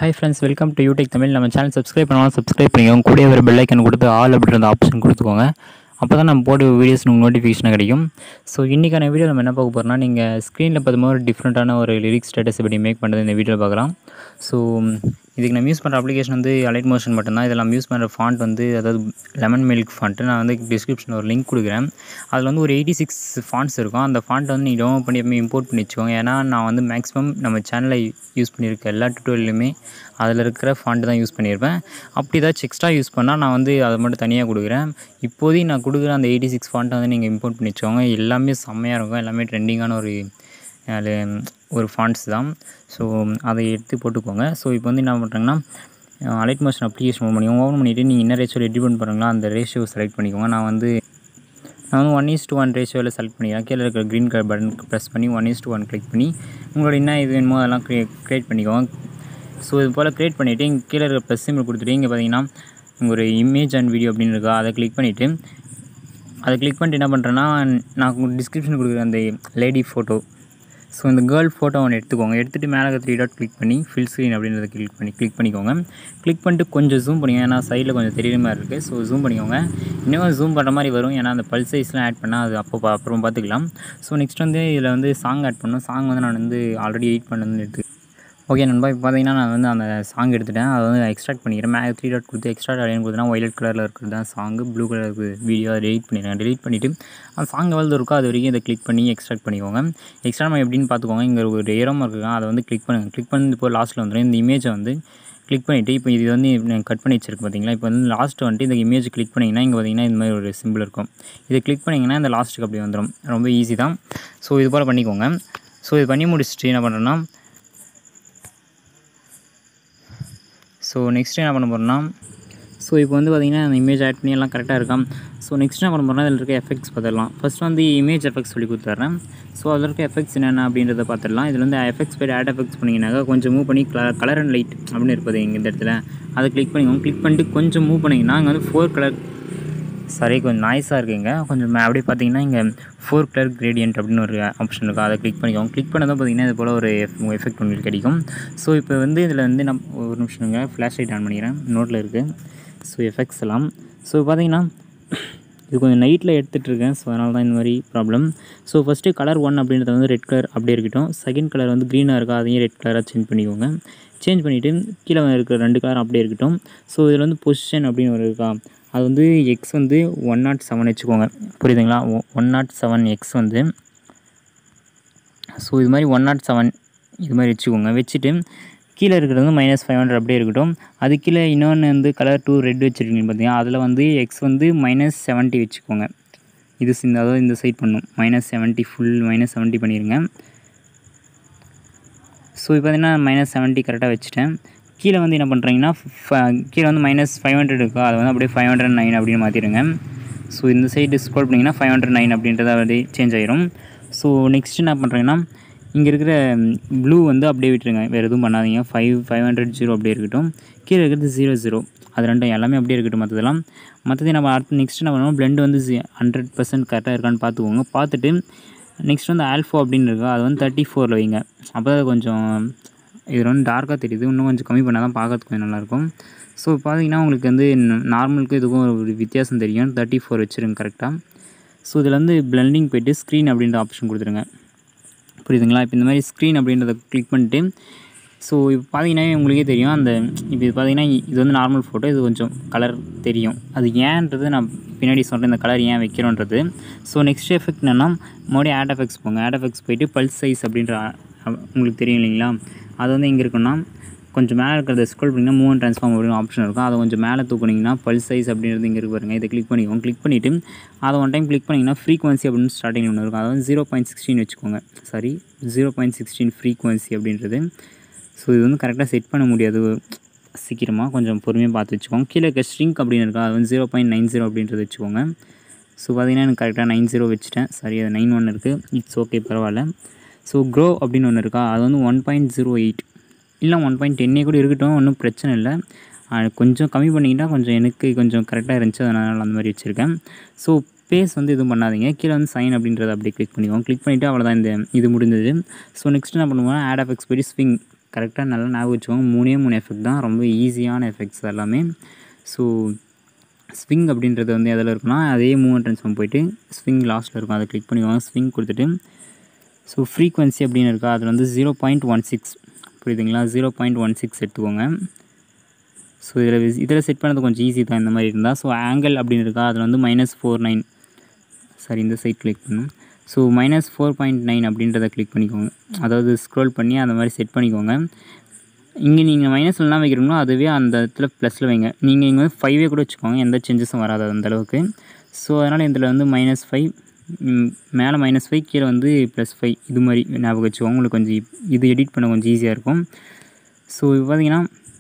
hi friends welcome to UTech Tamil நம்ம channel subscribe பண்ணாலும் subscribe பண்ணிக்கோங்க கூடிய ஒரு பெல் ஐக்கன் கொடுத்து ஆல் அப்படின்ற ஆப்ஷன் கொடுத்துக்கோங்க அப்போ தான் நம்ம போட்டு வீடியோஸ் உங்களுக்கு நோட்டிஃபிகேஷன் கிடைக்கும் ஸோ இன்றைக்கான வீடியோ நம்ம என்ன பார்க்க போகிறோம்னா நீங்கள் ஸ்க்ரீனில் பார்த்தும்போது ஒரு டிஃப்ரெண்ட்டான ஒரு லிரிக்ஸ் ஸ்டேட்டஸ் எப்படி மேக் பண்ணுறது இந்த வீடியோவில் பார்க்கலாம் ஸோ இதுக்கு நம்ம யூஸ் பண்ணுற அப்ளிகேஷன் வந்து அலைட் மோஷன் மட்டும்தான் இதில் நம்ம யூஸ் பண்ணுற ஃபாண்ட் வந்து அதாவது லெமன் மில்க் ஃபாண்ட்டு நான் வந்து டிஸ்கிரிப்ஷனில் ஒரு லிங்க் கொடுக்குறேன் அதில் வந்து ஒரு எயிட்டி சிக்ஸ் ஃபாண்ட்ஸ் இருக்கும் அந்த ஃபாண்ட்டை வந்து நீங்கள் டவுன்லோட் பண்ணி எப்பவுமே இம்போர்ட் பண்ணி வச்சுக்கோங்க ஏன்னா நான் வந்து மேக்ஸிமம் நம்ம சேனலில் யூஸ் பண்ணியிருக்க எல்லா டுட்டோரியலுமே அதில் இருக்கிற ஃபாண்ட்டு தான் யூஸ் பண்ணியிருப்பேன் அப்படி ஏதாச்சும் எக்ஸ்ட்ரா யூஸ் பண்ணால் நான் வந்து அதை மட்டும் தனியாக கொடுக்குறேன் இப்போதைக்கு நான் கொடுக்குற அந்த எயிட்டி சிக்ஸ் ஃபாண்ட்டை வந்து நீங்கள் இம்போர்ட் பண்ணி வச்சுக்கோங்க எல்லாமே செம்மையாக இருக்கும் எல்லாமே ட்ரெண்டிங்கான ஒரு அது ஒரு ஃபாண்ட்ஸ் தான் ஸோ அதை எடுத்து போட்டுக்கோங்க ஸோ இப்போ வந்து என்ன பண்ணுறாங்கன்னா அலைட் மோஷன் அப்ளிகேஷன் ஓப்பன் பண்ணி ஓப்பன் பண்ணிவிட்டு நீங்கள் என்ன ரேஷியோ எடிட் பண்ண போகிறீங்களோ அந்த ரேஷியோ செலக்ட் பண்ணிக்கோங்க நான் வந்து நான் வந்து ஒன் இஸ் டூ ஒன் ரேஷியோவில் செலக்ட் பண்ணிக்கிறேன் கீழே இருக்கிற க்ரீன் கலர் பட்டன் ப்ரெஸ் பண்ணி one is two one click பண்ணி உங்களோட என்ன இது வேணுமோ அதெல்லாம் க்ரியே க்ரியேட் பண்ணிக்கோங்க ஸோ இது போல் க்ரியேட் பண்ணிவிட்டு இங்கே கீழே இருக்கிற ப்ளஸ் சிம்பிள் கொடுத்துட்டு இங்கே பார்த்தீங்கன்னா இங்கே ஒரு இமேஜ் அண்ட் வீடியோ அப்படின்னு இருக்கா அதை கிளிக் பண்ணிவிட்டு அதை கிளிக் பண்ணிட்டு என்ன பண்ணுறேன்னா நான் டிஸ்கிரிப்ஷன் கொடுக்குற அந்த லேடி ஃபோட்டோ ஸோ இந்த கேர்ள் ஃபோட்டோ ஒன்று எடுத்துக்கோங்க எடுத்துகிட்டு மேலே த்ரீ டாட் கிளிக் பண்ணி ஃபில் ஸ்க்ரீன் அப்படின்றத கிளிக் பண்ணி கிளிக் பண்ணிக்கோங்க கிளிக் பண்ணிட்டு கொஞ்சம் ஜூம் பண்ணிக்கோங்க ஏன்னா சைடில் கொஞ்சம் தெரியுற மாதிரி இருக்குது ஸோ ஜூம் பண்ணிக்கோங்க இன்னும் ஜூம் பண்ணுற மாதிரி வரும் ஏன்னா அந்த பல் சைஸ்லாம் ஆட் பண்ணால் அது அப்போ பா- அப்புறம் பார்த்துக்கலாம் ஸோ நெக்ஸ்ட் வந்து இதில் வந்து சாங் ஆட் பண்ணணும் சாங் வந்து நான் வந்து ஆல்ரெடி எடிட் பண்ணது எடுத்து ஓகே நண்பா இப்போ பார்த்தீங்கன்னா நான் வந்து அந்த சாங் எடுத்துட்டேன் அதை வந்து எக்ஸ்ட்ராக்ட் பண்ணிக்கிறேன் மேலே த்ரீ டாட் கொடுத்து எக்ஸ்ட்ரா அப்படின்னு கொடுத்தனா ஒயலட் கலரில் இருக்கிறது தான் சாங்கு ப்ளூ கலர் வீடியோ அதை டெலிட் பண்ணிடுறேன் டெலிட் பண்ணிவிட்டு அந்த சாங் எவ்வளோ இருக்கோ அது வரைக்கும் இதை கிளிக் பண்ணி எக்ஸ்ட்ராக்ட் பண்ணிக்கோங்க எக்ஸ்ட்ரா நம்ம எப்படின்னு பார்த்துக்கோங்க இங்கே ஒரு ஏரம் இருக்குங்க அதை வந்து கிளிக் பண்ணுங்கள் கிளிக் பண்ணி இப்போ லாஸ்ட்டில் வந்துடும் இந்த இமேஜை வந்து கிளிக் பண்ணிவிட்டு இப்போ இது வந்து நான் கட் பண்ணி வச்சிருக்கு பார்த்தீங்களா இப்போ வந்து லாஸ்ட் வந்துட்டு இந்த இமேஜ் கிளிக் பண்ணிங்கன்னா இங்கே பார்த்தீங்கன்னா இந்த மாதிரி ஒரு சிம்பிள் இருக்கும் இதை கிளிக் பண்ணிங்கன்னா இந்த லாஸ்ட்டுக்கு அப்படி வந்துடும் ரொம்ப ஈஸி தான் ஸோ இது போல் பண்ணிக்கோங்க ஸோ இது பண்ணி முடிச்சுட்டு என்ன பண்ணுறேன்னா ஸோ நெக்ஸ்ட் என்ன பண்ண போகிறோம்னா ஸோ இப்போ வந்து பார்த்திங்கன்னா அந்த இமேஜ் ஆட் பண்ணி எல்லாம் கரெக்டாக இருக்காம் ஸோ நெக்ஸ்ட் என்ன பண்ண போகிறோம்னா இதில் இருக்க எஃபெக்ட்ஸ் பார்த்துடலாம் ஃபர்ஸ்ட் வந்து இமேஜ் எஃபெக்ட்ஸ் சொல்லி கொடுத்துட்றேன் ஸோ அதில் இருக்க எஃபெக்ட்ஸ் என்னென்ன அப்படின்றத பார்த்துடலாம் இதில் வந்து எஃபெக்ட்ஸ் போய்ட்டு ஆட் எஃபெக்ட்ஸ் பண்ணிங்கனாக்கா கொஞ்சம் மூவ் பண்ணி கலர் கலர் அண்ட் லைட் அப்படின்னு இருப்பது இங்கே இந்த இடத்துல அதை கிளிக் பண்ணிக்கோங்க கிளிக் பண்ணிட்டு கொஞ்சம் மூவ் பண்ணிங்கன்னா இங்கே வந்து ஃபோர் கலர் சாரி கொஞ்சம் நாய்ஸாக இருக்குங்க கொஞ்சம் மே- அப்படியே பார்த்தீங்கன்னா இங்கே ஃபோர் கலர் கிரேடியன்ட் அப்படின்னு ஒரு ஆப்ஷன் இருக்கும் அதை கிளிக் பண்ணிக்கோங்க கிளிக் பண்ணதும் பார்த்தீங்கன்னா இது போல் ஒரு எஃபெக்ட் உங்களுக்கு கிடைக்கும் ஸோ இப்போ வந்து இதில் வந்து நம்ம ஒரு நிமிஷம்ங்க ஃப்ளாஷ் லைட் ஆன் பண்ணிக்கிறேன் நோட்டில் இருக்குது ஸோ எஃபெக்ட்ஸ் எல்லாம் ஸோ பார்த்தீங்கன்னா இது கொஞ்சம் நைட்டில் எடுத்துகிட்ருக்கேன் ஸோ அதனால தான் இந்த மாதிரி problem so first colour one அப்படின்றது வந்து ரெட் கலர் அப்படியே இருக்கட்டும் செகண்ட் கலர் வந்து க்ரீனாக இருக்கா அதையும் ரெட் கலராக சேஞ்ச் பண்ணிக்கோங்க சேஞ்ச் பண்ணிவிட்டு கீழே இருக்கிற ரெண்டு கலர் அப்படியே இருக்கட்டும் ஸோ இதில் வந்து பொசிஷன் அப்படின்னு ஒரு இருக்கா அது வந்து எக்ஸ் வந்து ஒன் நாட் செவன் வச்சுக்கோங்க புரியுதுங்களா ஒன் நாட் செவன் எக்ஸ் வந்து ஸோ இது மாதிரி ஒன் நாட் செவன் இது மாதிரி வச்சுக்கோங்க வச்சுட்டு கீழே இருக்கிறது வந்து மைனஸ் ஃபைவ் ஹண்ட்ரட் அப்படியே இருக்கட்டும் அது கீழே இன்னொன்று வந்து கலர் டூ ரெட் வச்சுருக்கீங்க பார்த்தீங்கன்னா அதில் வந்து எக்ஸ் வந்து மைனஸ் செவன்ட்டி வச்சுக்கோங்க இது இந்த அதாவது இந்த சைட் பண்ணும் minus seventy full minus seventy பண்ணிடுங்க ஸோ இப்போ பார்த்தீங்கன்னா மைனஸ் செவன்ட்டி கரெக்டாக வச்சுட்டேன் கீழே வந்து என்ன பண்ணுறீங்கன்னா கீழே வந்து மைனஸ் ஃபைவ் ஹண்ட்ரட் இருக்கா அதை வந்து அப்படியே ஃபைவ் ஹண்ட்ரட் நைன் அப்படின்னு மாற்றிடுங்க ஸோ இந்த சைடு ஸ்க்ரோல் பண்ணிங்கன்னா ஃபைவ் ஹண்ட்ரட் நைன் அப்படின்றத அப்படியே சேஞ்ச் ஆயிரும் ஸோ நெக்ஸ்ட் என்ன பண்ணுறீங்கன்னா இங்கே இருக்கிற ப்ளூ வந்து அப்படியே விட்டுருங்க வேறு எதுவும் பண்ணாதீங்க ஃபைவ் ஃபைவ் ஹண்ட்ரட் ஜீரோ அப்படியே இருக்கட்டும் கீழே இருக்கிறது ஜீரோ ஜீரோ அது ரெண்டும் எல்லாமே அப்படியே இருக்கட்டும் மற்றதெல்லாம் மற்றது நம்ம அடுத்து நெக்ஸ்ட் என்ன பண்ணுவோம் blend வந்து ஹண்ட்ரட் பர்சன்ட் கரெக்டாக இருக்கான்னு பார்த்துக்கோங்க பார்த்துட்டு நெக்ஸ்ட் வந்து ஆல்ஃபா அப்படின்னு இருக்கா அது வந்து தேர்ட்டி ஃபோரில் வைங்க அப்போ தான் கொஞ்சம் இது வந்து டார்க்காக தெரியுது இன்னும் கொஞ்சம் கம்மி பண்ணால் தான் பார்க்கறதுக்கு கொஞ்சம் நல்லாயிருக்கும் ஸோ பார்த்தீங்கன்னா உங்களுக்கு வந்து நார்மலுக்கு இதுக்கும் ஒரு வித்தியாசம் தெரியும் தேர்ட்டி ஃபோர் வச்சுருங்க கரெக்டாக ஸோ இதில் வந்து பிளெண்டிங் போயிட்டு ஸ்க்ரீன் அப்படின்ற ஆப்ஷன் கொடுத்துருங்க புரியுதுங்களா இப்போ இந்த மாதிரி ஸ்க்ரீன் அப்படின்றத கிளிக் பண்ணிட்டு ஸோ இப்போ பார்த்தீங்கன்னா உங்களுக்கே தெரியும் அந்த இப்போ இது பார்த்தீங்கன்னா இது வந்து நார்மல் ஃபோட்டோ இது கொஞ்சம் கலர் தெரியும் அது ஏன்றது நான் பின்னாடி சொல்கிறேன் இந்த கலர் ஏன் வைக்கிறோன்றது ஸோ நெக்ஸ்ட் எஃபெக்ட் என்னென்னா மறுபடியும் ஆட் எஃபெக்ட்ஸ் போங்க ஆட் எஃபெக்ட்ஸ் போயிட்டு பல்ஸ் சைஸ் அப்படின்ற அ- உங்களுக்கு தெரியும் இல்லைங்களா அது வந்து எங்கே இருக்குன்னா கொஞ்சம் மேலே இருக்கிறத ஸ்க்ரோல் பண்ணிங்கன்னா மூவ் அண்ட் ட்ரான்ஸ்ஃபார்ம் அப்படின்னு ஆப்ஷன் இருக்கும் அதை கொஞ்சம் மேலே தூக்குனீங்கன்னா பல்ஸ் சைஸ் அப்படின்றது இங்கே இருக்கு பாருங்க இதை கிளிக் பண்ணிக்கோங்க கிளிக் பண்ணிவிட்டு அதை ஒன் டைம் கிளிக் பண்ணிங்கன்னா ஃப்ரீக்வன்சி அப்படின்னு ஸ்டார்டிங் ஒன்று இருக்கும் அது வந்து ஜீரோ பாயிண்ட் சிக்ஸ்டீன் வச்சுக்கோங்க sorry zero point sixteen frequency அப்படின்றது ஸோ இது வந்து கரெக்டாக செட் பண்ண முடியாது சீக்கிரமாக கொஞ்சம் பொறுமையாக பார்த்து வச்சுக்கோங்க கீழே இருக்க ஸ்ட்ரிங்க் அப்படின்னு இருக்கா அது வந்து ஜீரோ பாயிண்ட் நைன் ஜீரோ அப்படின்றது வச்சுக்கோங்க ஸோ பார்த்தீங்கன்னா எனக்கு கரெக்டாக நைன் ஜீரோ வச்சுட்டேன் சரி அது நைன் ஒன் இருக்குது இட்ஸ் ஓகே பரவாயில்ல ஸோ க்ரோ அப்படின்னு ஒன்று இருக்கா அது வந்து ஒன் பாயிண்ட் ஜீரோ எயிட் இல்லை ஒன் பாயிண்ட் டென்னே கூட இருக்கட்டும் ஒன்றும் பிரச்சனை இல்லை அது கொஞ்சம் கம்மி பண்ணிக்கிட்டால் கொஞ்சம் எனக்கு கொஞ்சம் கரெக்டாக இருந்துச்சு அதனால் அந்த மாதிரி வச்சுருக்கேன் ஸோ பேஸ் வந்து எதுவும் பண்ணாதீங்க கீழே வந்து சைன் அப்படின்றத அப்படியே கிளிக் பண்ணிக்கோங்க கிளிக் பண்ணிவிட்டு அவ்வளோதான் இந்த இது முடிந்தது ஸோ நெக்ஸ்ட் என்ன பண்ணுவோம் ஆட் ஆஃப் எக்ஸ் போய்ட்டு ஸ்விங் கரெக்டாக நல்லா ஞாபகம் வச்சுக்கோங்க மூணே மூணு எஃபெக்ட் தான் ரொம்ப ஈஸியான எஃபெக்ட்ஸ் எல்லாமே ஸோ ஸ்விங் அப்படின்றது வந்து எதில் இருக்குன்னா அதே மூவ் ட்ரான்ஸ்ஃபார்ம் போயிட்டு ஸ்விங் லாஸ்ட்டில் இருக்கும் அதை கிளிக் பண்ணிக்கோங்க ஸ்விங் கொடுத்துட்டு ஸோ ஃப்ரீக்வன்சி அப்படின்னு இருக்கா அதில் வந்து ஜீரோ பாயிண்ட் ஒன் சிக்ஸ் புரியுதுங்களா ஜீரோ பாயிண்ட் ஒன் சிக்ஸ் எடுத்துக்கோங்க ஸோ இதில் இதில் செட் பண்ணது கொஞ்சம் ஈஸி தான் இந்த மாதிரி இருந்தால் ஸோ ஆங்கிள் அப்படின்னு இருக்கா அதில் வந்து மைனஸ் ஃபோர் நைன் சாரி இந்த சைட் கிளிக் பண்ணும் so minus four point nine அப்படின்றத கிளிக் பண்ணிக்கோங்க அதாவது ஸ்க்ரோல் பண்ணி அந்த மாதிரி செட் பண்ணிக்கோங்க இங்கே நீங்கள் மைனஸ்லாம் வைக்கிறீங்களோ அதுவே அந்த இடத்துல ப்ளஸில் வைங்க நீங்கள் இங்கே வந்து ஃபைவே கூட வச்சுக்கோங்க எந்த சேஞ்சஸும் வராது அந்த அளவுக்கு ஸோ அதனால் இதில் வந்து மைனஸ் ஃபைவ் மேலே மைனஸ் ஃபைவ் கீழே வந்து ப்ளஸ் ஃபைவ் இது மாதிரி ஞாபகம் வச்சுக்கோங்க உங்களுக்கு கொஞ்சம் இது எடிட் பண்ண கொஞ்சம் ஈஸியாக இருக்கும் ஸோ இப்போ பார்த்தீங்கன்னா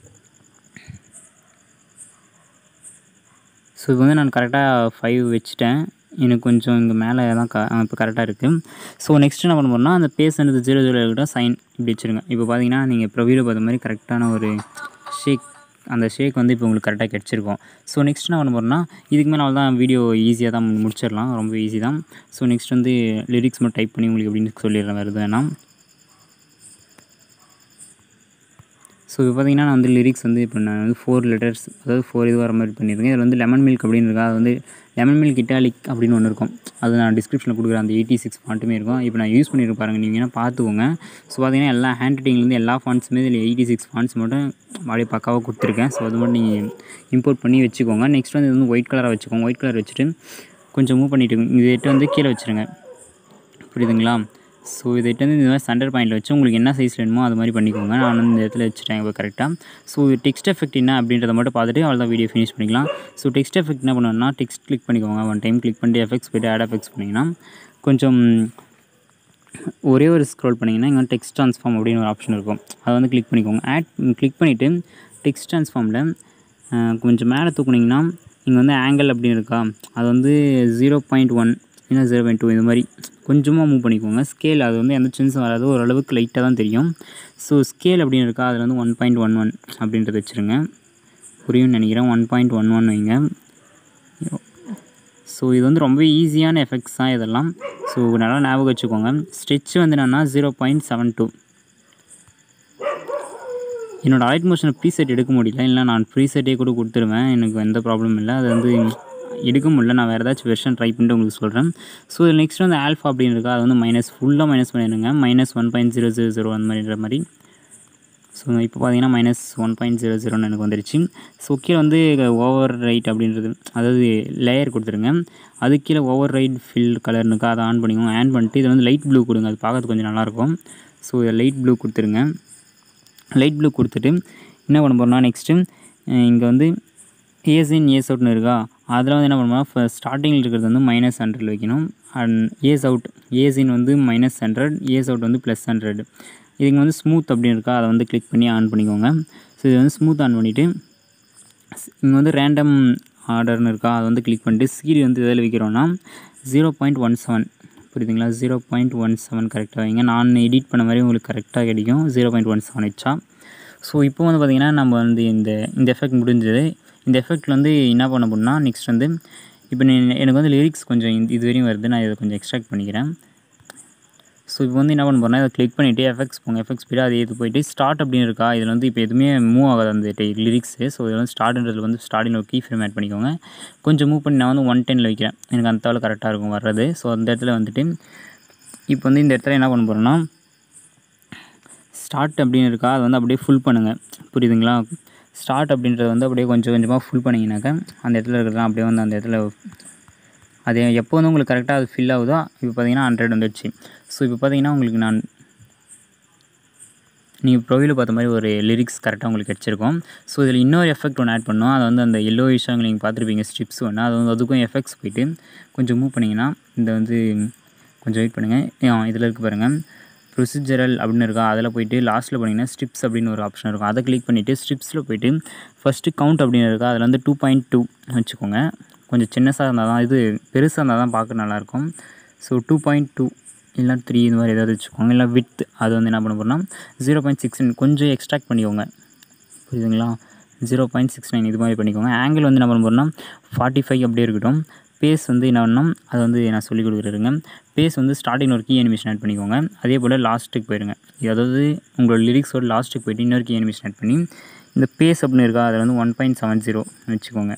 ஸோ இப்போ வந்து நான் கரெக்டாக ஃபைவ் வச்சுட்டேன் எனக்கு கொஞ்சம் இங்கே மேலே தான் க இப்போ கரெக்டாக இருக்குது ஸோ நெக்ஸ்ட் என்ன பண்ண போகிறோம்னா அந்த பேசுனது ஜீரோ ஜீரோ இருக்கட்டும் சைன் இப்படி வச்சுருங்க இப்போ பார்த்தீங்கன்னா நீங்கள் இப்போ வீடியோ பார்த்த மாதிரி கரெக்டான ஒரு ஷேக் அந்த ஷேக் வந்து இப்போ உங்களுக்கு கரெக்டாக கிடச்சிருக்கும் ஸோ நெக்ஸ்ட் என்ன பண்ண போகிறோம்னா இதுக்கு மேலே தான் வீடியோ ஈஸியாக தான் முடிச்சிடலாம் ரொம்ப ஈஸி தான் ஸோ நெக்ஸ்ட் வந்து லிரிக்ஸ் மட்டும் டைப் பண்ணி உங்களுக்கு எப்படின்னு சொல்லிடுறேன் வேறு எதுனா ஸோ இப்போ பார்த்தீங்கன்னா நான் வந்து லிரிக்ஸ் வந்து இப்போ நான் வந்து ஃபோர் லெட்டர்ஸ் அதாவது ஃபோர் இது வர மாதிரி பண்ணியிருக்கேன் இதில் வந்து லெமன் மில்க் அப்படின்னு இருக்கா அது வந்து லெமன் மில்க் இட்டாலிக் அப்படின்னு ஒன்று இருக்கும் அது நான் டிஸ்கிரிப்ஷனில் கொடுக்குறேன் அந்த எயிட்டி சிக்ஸ் ஃபாண்ட்டுமே இருக்கும் இப்போ நான் யூஸ் பண்ணிட்டு பாருங்க நீங்கள் வேணால் பார்த்துக்கோங்க ஸோ பார்த்தீங்கன்னா எல்லா ஹேண்ட் ரைட்டிங்லேருந்து எல்லா ஃபாண்ட்ஸுமே இதில் எயிட்டி சிக்ஸ் ஃபாண்ட்ஸ் மட்டும் அப்படியே பக்காவாக கொடுத்துருக்கேன் ஸோ அது மட்டும் நீங்கள் இம்போர்ட் பண்ணி வச்சுக்கோங்க நெக்ஸ்ட் வந்து இது வந்து ஒயிட் கலராக வச்சுக்கோங்க ஒயிட் கலர் வச்சுட்டு கொஞ்சம் மூவ் பண்ணிவிட்டு இதை வந்து கீழே வச்சுருங்க புரியுதுங்களா ஸோ இதை வந்து இந்த மாதிரி சென்டர் பாயிண்டில் வச்சு உங்களுக்கு என்ன சைஸ் வேணுமோ அது மாதிரி பண்ணிக்கோங்க நான் வந்து இந்த இடத்துல வச்சுட்டேன் இப்போ கரெக்டாக ஸோ டெக்ஸ்ட் எஃபெக்ட் என்ன அப்படின்றத மட்டும் பார்த்துட்டு அவ்வளோ தான் வீடியோ ஃபினிஷ் பண்ணிக்கலாம் ஸோ டெக்ஸ்ட் எஃபெக்ட் என்ன பண்ணணும்னா டெக்ஸ்ட் கிளிக் பண்ணிக்கோங்க ஒன் டைம் கிளிக் பண்ணிட்டு எஃபெக்ட்ஸ் போய்ட்டு ஆட் எஃபெக்ட்ஸ் பண்ணிங்கன்னா கொஞ்சம் ஒரே ஒரு ஸ்க்ரோல் பண்ணிங்கன்னா இங்கே வந்து டெக்ஸ்ட் ட்ரான்ஸ்ஃபார்ம் அப்படின்னு ஒரு ஆப்ஷன் இருக்கும் அதை வந்து கிளிக் பண்ணிக்கோங்க ஆட் கிளிக் பண்ணிவிட்டு டெக்ஸ்ட் ட்ரான்ஸ்ஃபார்மில் கொஞ்சம் மேலே தூக்குனிங்கன்னா இங்கே வந்து ஆங்கிள் அப்படின்னு இருக்கா அது வந்து ஜீரோ பாயிண்ட் ஒன் இல்லைன்னா ஜீரோ பாயிண்ட் டூ இந்த மாதிரி கொஞ்சமாக மூவ் பண்ணிக்கோங்க ஸ்கேல் அது வந்து எந்த சேஞ்சஸும் வராது ஓரளவுக்கு லைட்டாக தான் தெரியும் ஸோ ஸ்கேல் அப்படின்னு இருக்கா அதில் வந்து ஒன் பாயிண்ட் ஒன் ஒன் அப்படின்றத வச்சுருங்க புரியும்னு நினைக்கிறேன் ஒன் பாயிண்ட் ஒன் ஒன் வைங்க ஸோ இது வந்து ரொம்ப ஈஸியான எஃபெக்ட்ஸ் தான் இதெல்லாம் ஸோ நல்லா ஞாபகம் வச்சுக்கோங்க ஸ்ட்ரெச் வந்து என்னென்னா ஜீரோ பாயிண்ட் செவன் டூ என்னோடய அலைட் மோஷனை ப்ரீசெட் எடுக்க முடியல இல்லை நான் ப்ரீசெட்டே கூட கொடுத்துருவேன் எனக்கு எந்த ப்ராப்ளமும் இல்லை அது வந்து எடுக்க முடியல நான் வேறு ஏதாச்சும் வெர்ஷன் ட்ரை பண்ணிட்டு உங்களுக்கு சொல்கிறேன் ஸோ இது நெக்ஸ்ட் வந்து ஆல்ஃபா அப்படின்னு இருக்கா அது வந்து மைனஸ் ஃபுல்லாக மைனஸ் பண்ணிடுங்க minus one point zero zero zero அந்த மாதிரின்ற மாதிரி ஸோ இப்போ பார்த்தீங்கன்னா மைனஸ் ஒன் பாயிண்ட் ஜீரோ ஜீரோன்னு எனக்கு வந்துருச்சு ஸோ கீழே வந்து ஓவர் ரைட் அப்படின்றது அதாவது லேயர் கொடுத்துருங்க அது கீழே ஓவர் ரைட் ஃபில் கலர்னுக்கா அதை ஆன் பண்ணிக்கோங்க ஆன் பண்ணிட்டு இதில் வந்து லைட் ப்ளூ கொடுங்க அது பார்க்கறதுக்கு கொஞ்சம் நல்லாயிருக்கும் ஸோ இதை லைட் ப்ளூ கொடுத்துருங்க லைட் ப்ளூ கொடுத்துட்டு என்ன பண்ண போகிறோம்னா நெக்ஸ்ட்டு இங்கே வந்து ஏஸ் இன் ஏஸ் அவுட்னு இருக்கா அதில் வந்து என்ன பண்ணணும்னா ஃபஸ்ட் ஸ்டார்டிங்கில் இருக்கிறது வந்து மைனஸ் ஹண்ட்ரட் வைக்கணும் and ease out ease in வந்து மைனஸ் ஹண்ட்ரட் ஏஸ் அவுட் வந்து ப்ளஸ் ஹண்ட்ரட் இதுக்கு வந்து ஸ்மூத் அப்படின்னு இருக்கா அதை வந்து கிளிக் பண்ணி ஆன் பண்ணிக்கோங்க ஸோ இது வந்து ஸ்மூத் ஆன் பண்ணிவிட்டு இங்கே வந்து ரேண்டம் ஆர்டர்னு இருக்கா அதை வந்து கிளிக் பண்ணிட்டு சீரி வந்து எதில் வைக்கிறோன்னா ஜீரோ பாயிண்ட் ஒன் செவன் புரியுதுங்களா ஜீரோ பாயிண்ட் ஒன் செவன் கரெக்டாக வைங்க நான் எடிட் பண்ண மாதிரி உங்களுக்கு கரெக்டாக கிடைக்கும் ஜீரோ பாயிண்ட் ஒன் செவன் வச்சா ஸோ இப்போ வந்து பார்த்திங்கன்னா நம்ம வந்து இந்த இந்த எஃபெக்ட் முடிஞ்சது இந்த எஃபெக்ட்டில் வந்து என்ன பண்ண போனால் நெக்ஸ்ட் வந்து இப்போ நீ எனக்கு வந்து லிரிக்ஸ் கொஞ்சம் இந்த- இது வரையும் வருது நான் இதை கொஞ்சம் எக்ஸ்ட்ராக்ட் பண்ணிக்கிறேன் ஸோ இப்போ வந்து என்ன பண்ண போகிறேன்னா இதை கிளிக் பண்ணிவிட்டு எஃபெக்ட்ஸ் போங்க எஃபெக்ட்ஸ் போய்ட்டு அது இது போயிட்டு ஸ்டார்ட் அப்படின்னு இருக்கா இதில் வந்து இப்போ எதுவுமே மூவ் ஆகாது அந்த லிரிக்ஸு ஸோ இதில் வந்து ஸ்டார்ட்ன்றதுல வந்து ஸ்டார்டிங் ஒரு கீ ஃப்ரேம் ஆட் பண்ணிக்கோங்க கொஞ்சம் மூவ் பண்ணி நான் வந்து ஒன் டெனில் வைக்கிறேன் எனக்கு அந்த தாள் கரெக்டாக இருக்கும் வர்றது ஸோ அந்த இடத்துல வந்துட்டு இப்போ வந்து இந்த இடத்துல என்ன பண்ண போகிறேன்னா ஸ்டார்ட் அப்படின்னு இருக்கா அது வந்து அப்படியே ஃபுல் பண்ணுங்கள் புரியுதுங்களா ஸ்டார்ட் அப்படின்றது வந்து அப்படியே கொஞ்சம் கொஞ்சமாக ஃபுல் பண்ணிங்கனாக்கா அந்த இடத்துல இருக்கிறதுலாம் அப்படியே வந்து அந்த இடத்துல அது எப்போ வந்து உங்களுக்கு கரெக்டாக அது ஃபில் ஆகுதோ இப்போ பார்த்தீங்கன்னா ஹண்ட்ரட் வந்துடுச்சு ஸோ இப்போ பார்த்தீங்கன்னா உங்களுக்கு நான் நீங்கள் ப்ரொஃபைலில் பார்த்த மாதிரி ஒரு லிரிக்ஸ் கரெக்டாக உங்களுக்கு கிடச்சிருக்கும் ஸோ இதில் இன்னொரு எஃபெக்ட் ஒன்று ஆட் பண்ணோம் அதை வந்து அந்த எல்லோ விஷயம் நீங்கள் பார்த்துருப்பீங்க ஸ்ட்ரிப்ஸ் ஒன்று அது வந்து அதுக்கும் எஃபெக்ட்ஸ் போயிட்டு கொஞ்சம் மூவ் பண்ணிங்கன்னா இந்த வந்து கொஞ்சம் வெயிட் பண்ணுங்கள் இதில் இருக்கு பாருங்கள் ப்ரொசீஜரல் அப்படின்னு இருக்கா அதில் போயிட்டு லாஸ்ட்டில் போனீங்கன்னா ஸ்ட்ரிப்ஸ் அப்படின்னு ஒரு ஆப்ஷன் இருக்கும் அதை கிளிக் பண்ணிவிட்டு ஸ்ட்ரிப்ஸில் போயிட்டு ஃபஸ்ட்டு கவுண்ட் அப்படின்னு இருக்கா அதில் வந்து டூ பாயிண்ட் டூ வச்சுக்கோங்க கொஞ்சம் சின்னசாக இருந்தால் தான் இது பெருசாக இருந்தால் தான் பார்க்க நல்லாயிருக்கும் ஸோ டூ பாயிண்ட் டூ இல்லை த்ரீ இந்த மாதிரி ஏதாவது வச்சுக்கோங்க இல்லை வித் அது வந்து என்ன பண்ண போகிறோம்னா ஜீரோ பாயிண்ட் சிக்ஸ் கொஞ்சம் எக்ஸ்ட்ராக்ட் பண்ணிக்கோங்க புரியுதுங்களா ஜீரோ பாயிண்ட் சிக்ஸ் நைன் இது மாதிரி பண்ணிக்கோங்க ஆங்கிள் வந்து என்ன பண்ண போகிறோம்னா ஃபார்ட்டி ஃபைவ் அப்படியே இருக்கட்டும் பேஸ் வந்து என்ன பண்ணணும் அது வந்து நான் சொல்லிக் கொடுக்குறேங்க பேஸ் வந்து ஸ்டார்டிங் ஒரு கீ அனிமேஷன் ஆட் பண்ணிக்கோங்க அதே போல் லாஸ்ட்டுக்கு போயிருங்க அதாவது உங்களோட லிரிக்ஸோட லாஸ்ட்டுக்கு போயிட்டு இன்னொரு கீ அனிமேஷன் ஆட் பண்ணி இந்த பேஸ் அப்படின்னு இருக்கா அதில் வந்து ஒன் பாயிண்ட் செவன் ஜீரோ வச்சுக்கோங்க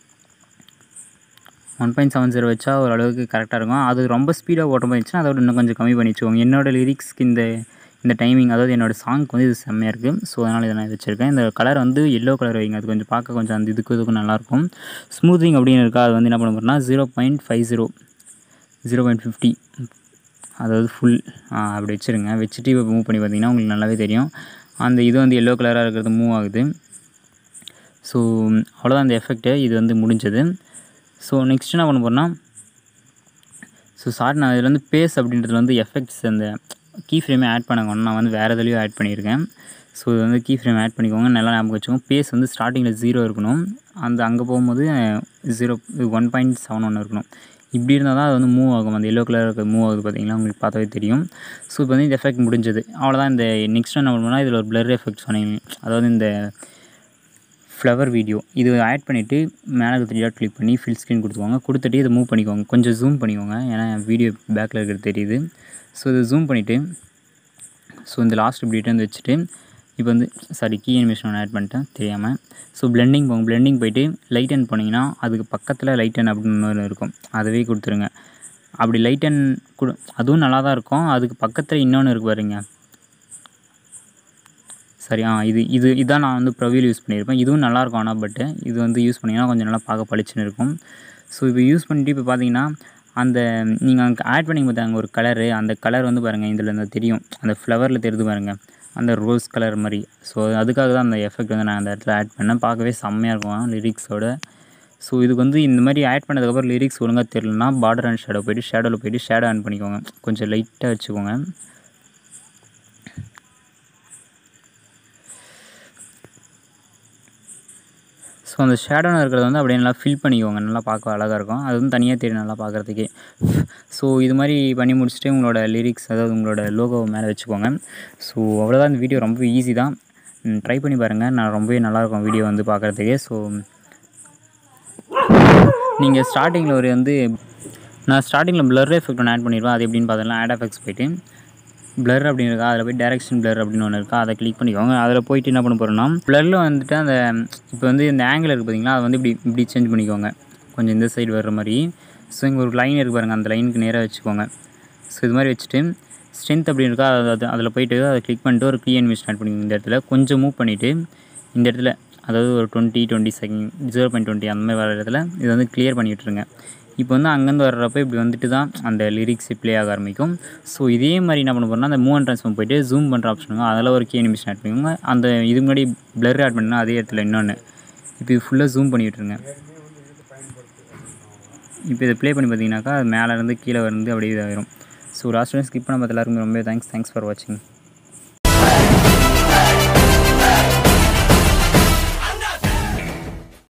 ஒன் பாயிண்ட் செவன் ஜீரோ வச்சா ஓரளவுக்கு கரெக்டாக இருக்கும் அது ரொம்ப ஸ்பீடாக ஓட்ட போயிடுச்சுன்னா அதோட இன்னும் கொஞ்சம் கம்மி பண்ணி வச்சுக்கோங்க என்னோடய லிரிக்ஸ்க்கு இந்த இந்த டைமிங் அதாவது என்னோடய சாங்க்கு வந்து இது செம்மையாக இருக்குது ஸோ அதனால் இதை நான் வச்சுருக்கேன் இந்த கலர் வந்து எல்லோ கலர் வைங்க அது கொஞ்சம் பார்க்க கொஞ்சம் அந்த இதுக்கு இதுக்கும் நல்லாயிருக்கும் ஸ்மூத்திங் அப்படின்னு இருக்கா அது வந்து என்ன பண்ண போகிறோம்னா zero point five zero zero point fifty அதாவது ஃபுல் அப்படி வச்சுருங்க வச்சுட்டு இப்போ மூவ் பண்ணி பார்த்தீங்கன்னா உங்களுக்கு நல்லாவே தெரியும் அந்த இது வந்து எல்லோ கலராக இருக்கிறது மூவ் ஆகுது ஸோ அவ்வளோதான் அந்த எஃபெக்ட்டு இது வந்து முடிஞ்சது ஸோ நெக்ஸ்ட் என்ன பண்ண போகிறேன்னா ஸோ சாரி நான் இதில் வந்து பேஸ் அப்படின்றதுல வந்து எஃபெக்ட்ஸ் அந்த கீ ஃப்ரேமே ஆட் பண்ணாங்க நான் வந்து வேறு எதுலேயும் ஆட் பண்ணியிருக்கேன் ஸோ இது வந்து கீ ஃப்ரேம் ஆட் பண்ணிக்கோங்க நல்லா ஞாபகம் வச்சுக்கோங்க பேஸ் வந்து ஸ்டார்டிங்கில் ஜீரோ இருக்கணும் அந்த அங்கே போகும்போது ஜீரோ ஒன் பாயிண்ட் செவன் ஒன்று இருக்கணும் இப்படி இருந்தால் தான் அது வந்து மூவ் ஆகும் அந்த எல்லோ கலர் மூவ் ஆகுது பார்த்தீங்களா உங்களுக்கு பார்த்தாவே தெரியும் ஸோ இப்போ வந்து இந்த எஃபெக்ட் முடிஞ்சது அவ்வளோதான் இந்த நெக்ஸ்ட் என்ன பண்ணணும்னா இதில் ஒரு பிளர் எஃபெக்ட் சொன்னீங்க அதாவது இந்த ஃப்ளவர் வீடியோ இது ஆட் பண்ணிவிட்டு மேலே த்ரீ டாட் கிளிக் பண்ணி ஃபில் ஸ்க்ரீன் கொடுத்துக்கோங்க கொடுத்துட்டு இதை மூவ் பண்ணிக்கோங்க கொஞ்சம் ஜூம் பண்ணிக்கோங்க ஏன்னா வீடியோ பேக்கில் இருக்கிறது தெரியுது ஸோ இதை ஜூம் பண்ணிவிட்டு ஸோ இந்த லாஸ்ட் இப்படி வந்து வச்சுட்டு இப்போ வந்து சாரி கீ அனிமேஷன் ஒன்று ஆட் பண்ணிட்டேன் தெரியாமல் ஸோ பிளெண்டிங் போங்க பிளெண்டிங் போயிட்டு லைட் அண்ட் போனீங்கன்னா அதுக்கு பக்கத்தில் லைட் அண்ட் அப்படின்னு ஒன்று இருக்கும் அதுவே கொடுத்துருங்க அப்படி லைட் அண்ட் கொடு அதுவும் நல்லா தான் இருக்கும் அதுக்கு பக்கத்தில் இன்னொன்று இருக்கு பாருங்க சரி ஆ இது இது இதான் நான் வந்து ப்ரொவியில் யூஸ் பண்ணியிருப்பேன் இதுவும் நல்லாயிருக்கும் ஆனால் பட்டு இது வந்து யூஸ் பண்ணிங்கன்னா கொஞ்சம் நல்லா பார்க்க பளிச்சுன்னு இருக்கும் ஸோ இப்போ யூஸ் பண்ணிட்டு இப்போ பார்த்தீங்கன்னா அந்த நீங்கள் அங்கே ஆட் பண்ணி பார்த்தாங்க ஒரு கலரு அந்த கலர் வந்து பாருங்கள் இதில் இந்த தெரியும் அந்த ஃப்ளவரில் தெரியுது பாருங்கள் அந்த ரோஸ் கலர் மாதிரி ஸோ அதுக்காக தான் அந்த எஃபெக்ட் வந்து நான் அந்த இடத்துல ஆட் பண்ணேன் பார்க்கவே செம்மையாக இருக்கும் லிரிக்ஸோட ஸோ இதுக்கு வந்து இந்த மாதிரி ஆட் பண்ணதுக்கப்புறம் லிரிக்ஸ் ஒழுங்காக தெரியலனா பார்டர் அண்ட் ஷேடோ போயிட்டு ஷேடோவில் போயிட்டு ஷேடோ ஆன் பண்ணிக்கோங்க கொஞ்சம் லைட்டாக வச்சுக்கோங்க ஸோ அந்த ஷேடோன்னு இருக்கிறத வந்து அப்படியே நல்லா ஃபில் பண்ணிக்கோங்க நல்லா பார்க்க அழகாக இருக்கும் அது வந்து தனியாக தெரியும் நல்லா பார்க்குறதுக்கே ஸோ இது மாதிரி பண்ணி முடிச்சுட்டு உங்களோட லிரிக்ஸ் அதாவது உங்களோட லோகோவை மேலே வச்சுக்கோங்க ஸோ அவ்வளோதான் இந்த வீடியோ ரொம்ப ஈஸி தான் ட்ரை பண்ணி பாருங்கள் நான் ரொம்பவே நல்லாயிருக்கும் வீடியோ வந்து பார்க்குறதுக்கே ஸோ நீங்கள் ஸ்டார்டிங்கில் ஒரு வந்து நான் ஸ்டார்டிங்கில் ப்ளர் எஃபெக்ட் ஒன்று ஆட் பண்ணிடுவேன் அது எப்படின்னு பார்த்தோம்னா ஆட் எஃபெக்ட்ஸ் போயிட்டு பிளர் அப்படின்னு இருக்கா அதில் போய் டேரக்ஷன் பிளர் அப்படின்னு ஒன்று இருக்கா அதை கிளிக் பண்ணிக்கோங்க அதில் போயிட்டு என்ன பண்ண போகிறோம்னா பிளரில் வந்துட்டு அந்த இப்போ வந்து இந்த ஆங்கிள் இருக்குது பார்த்தீங்களா அதை வந்து இப்படி இப்படி சேஞ்ச் பண்ணிக்கோங்க கொஞ்சம் இந்த சைடு வர்ற மாதிரி ஸோ இங்கே ஒரு லைன் இருக்குது பாருங்கள் அந்த லைனுக்கு நேராக வச்சுக்கோங்க ஸோ இது மாதிரி வச்சுட்டு ஸ்ட்ரென்த் அப்படின்னு இருக்கா அது அது அதில் போயிட்டு அதை கிளிக் பண்ணிட்டு ஒரு க்ரீ அனிமேஷன் ஆட் பண்ணிக்கோங்க இந்த இடத்துல கொஞ்சம் மூவ் பண்ணிவிட்டு இந்த இடத்துல அதாவது ஒரு twenty twenty second zero point twenty அந்த மாதிரி வர இடத்துல இதை வந்து கிளியர் பண்ணி விட்டுருங்க இப்போ வந்து அங்கேருந்து வர்றப்ப இப்படி வந்துட்டு தான் அந்த லிரிக்ஸ் ப்ளே ஆக ஆரம்பிக்கும் ஸோ இதே மாதிரி என்ன பண்ண போகிறோம்னா அந்த மூவ் அண்ட் ட்ரான்ஸ்ஃபார்ம் போயிட்டு ஜூம் பண்ணுற ஆப்ஷனுங்க அதில் ஒரு கீ அனிமேஷன் ஆட் பண்ணிக்கோங்க அந்த இது முன்னாடி பிளர் ஆட் பண்ணால் அதே இடத்துல இன்னொன்று இப்போ இது ஃபுல்லாக ஜூம் பண்ணி விட்டுருங்க இப்போ இதை ப்ளே பண்ணி பார்த்தீங்கன்னாக்கா அது மேலேருந்து கீழே வந்து அப்படியே இதாகிடும் ஸோ லாஸ்ட் டைம் ஸ்கிப் பண்ண பார்த்து எல்லாருக்கும் ரொம்ப தேங்க்ஸ் தேங்க்ஸ் ஃபார் வாட்சிங்